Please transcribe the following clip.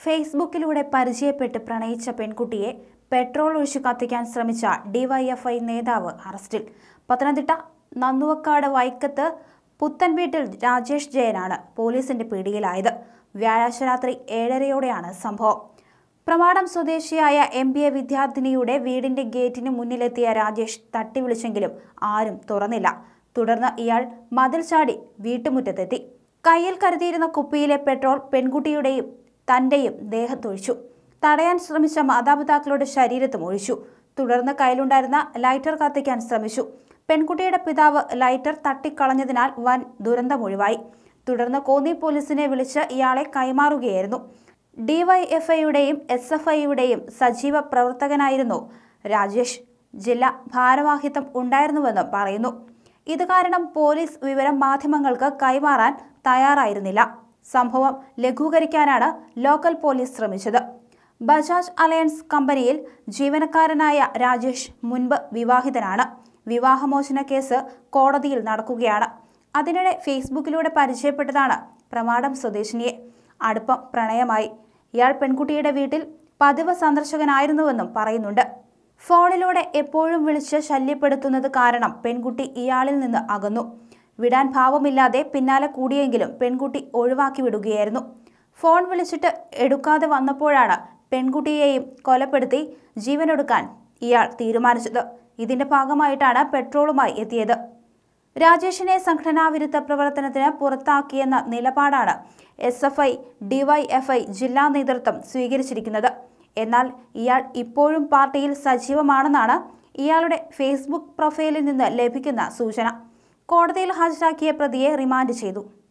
ഫേസ്ബുക്കിലൂടെ പരിചയപ്പെട്ട് പ്രണയിച്ച പെൺകുട്ടിയെ പെട്രോൾ ഒഴിച്ചു കത്തിക്കാൻ ശ്രമിച്ച ഡിവൈഎഫ്ഐ നേതാവ് അറസ്റ്റിൽ പത്തനംതിട്ട നന്നുവക്കാട് വൈക്കത്ത് പുത്തൻ വീട്ടിൽ രാജേഷ് ജയനാണ് പോലീസിന്റെ പിടിയിലായത് വ്യാഴാഴ്ച രാത്രി ഏഴരയോടെയാണ് സംഭവം പ്രമാടം സ്വദേശിയായ എം ബി എ വിദ്യാർത്ഥിനിയുടെ വീടിന്റെ ഗേറ്റിന് മുന്നിലെത്തിയ രാജേഷ് തട്ടി വിളിച്ചെങ്കിലും ആരും തുറന്നില്ല തുടർന്ന് ഇയാൾ മതിൽ ചാടി വീട്ടുമുറ്റത്തെത്തി കയ്യിൽ കരുതിയിരുന്ന കുപ്പിയിലെ പെട്രോൾ പെൺകുട്ടിയുടെയും തന്റെയും ദേഹത്തൊഴിച്ചു തടയാൻ ശ്രമിച്ച മാതാപിതാക്കളുടെ ശരീരത്തും ഒഴിച്ചു തുടർന്ന് കയ്യിലുണ്ടായിരുന്ന ലൈറ്റർ കത്തിക്കാൻ ശ്രമിച്ചു പെൺകുട്ടിയുടെ പിതാവ് ലൈറ്റർ തട്ടിക്കളഞ്ഞതിനാൽ വൻ ദുരന്തമൊഴിവായി തുടർന്ന് കോന്നി പോലീസിനെ വിളിച്ച് ഇയാളെ കൈമാറുകയായിരുന്നു ഡിവൈഎഫ്ഐയുടെയും എസ് എഫ് ഐയുടെയും സജീവ പ്രവർത്തകനായിരുന്നു രാജേഷ് ജില്ലാ ഭാരവാഹിത്വം ഉണ്ടായിരുന്നുവെന്ന് പറയുന്നു ഇത് കാരണം പോലീസ് വിവരം മാധ്യമങ്ങൾക്ക് കൈമാറാൻ തയ്യാറായിരുന്നില്ല സംഭവം ലഘൂകരിക്കാനാണ് ലോക്കൽ പോലീസ് ശ്രമിച്ചത് ബജാജ് അലയൻസ് കമ്പനിയിൽ ജീവനക്കാരനായ രാജേഷ് മുൻപ് വിവാഹിതനാണ് വിവാഹമോചന കേസ് കോടതിയിൽ നടക്കുകയാണ് അതിനിടെ ഫേസ്ബുക്കിലൂടെ പരിചയപ്പെട്ടതാണ് പ്രമാടം സ്വദേശിനിയെ അടുപ്പം പ്രണയമായി ഇയാൾ പെൺകുട്ടിയുടെ വീട്ടിൽ പതിവ് സന്ദർശകനായിരുന്നുവെന്നും പറയുന്നുണ്ട് ഫോണിലൂടെ എപ്പോഴും വിളിച്ച് ശല്യപ്പെടുത്തുന്നത് കാരണം പെൺകുട്ടി ഇയാളിൽ നിന്ന് അകന്നു വിടാൻ ഭാവമില്ലാതെ പിന്നാലെ കൂടിയെങ്കിലും പെൺകുട്ടി ഒഴിവാക്കി വിടുകയായിരുന്നു ഫോൺ വിളിച്ചിട്ട് എടുക്കാതെ വന്നപ്പോഴാണ് പെൺകുട്ടിയെയും കൊലപ്പെടുത്തി ജീവനൊടുക്കാൻ ഇയാൾ തീരുമാനിച്ചത് ഇതിന്റെ ഭാഗമായിട്ടാണ് പെട്രോളുമായി എത്തിയത് രാജേഷിനെ സംഘടനാവിരുദ്ധ പ്രവർത്തനത്തിന് പുറത്താക്കിയെന്ന നിലപാടാണ് എസ് എഫ് ഐ ഡിവൈഎഫ്ഐ ജില്ലാ നേതൃത്വം സ്വീകരിച്ചിരിക്കുന്നത് എന്നാൽ ഇയാൾ ഇപ്പോഴും പാർട്ടിയിൽ സജീവമാണെന്നാണ് ഇയാളുടെ ഫേസ്ബുക്ക് പ്രൊഫൈലിൽ നിന്ന് ലഭിക്കുന്ന സൂചന കോടതിയിൽ ഹാജരാക്കിയ പ്രതിയെ റിമാൻഡ് ചെയ്തു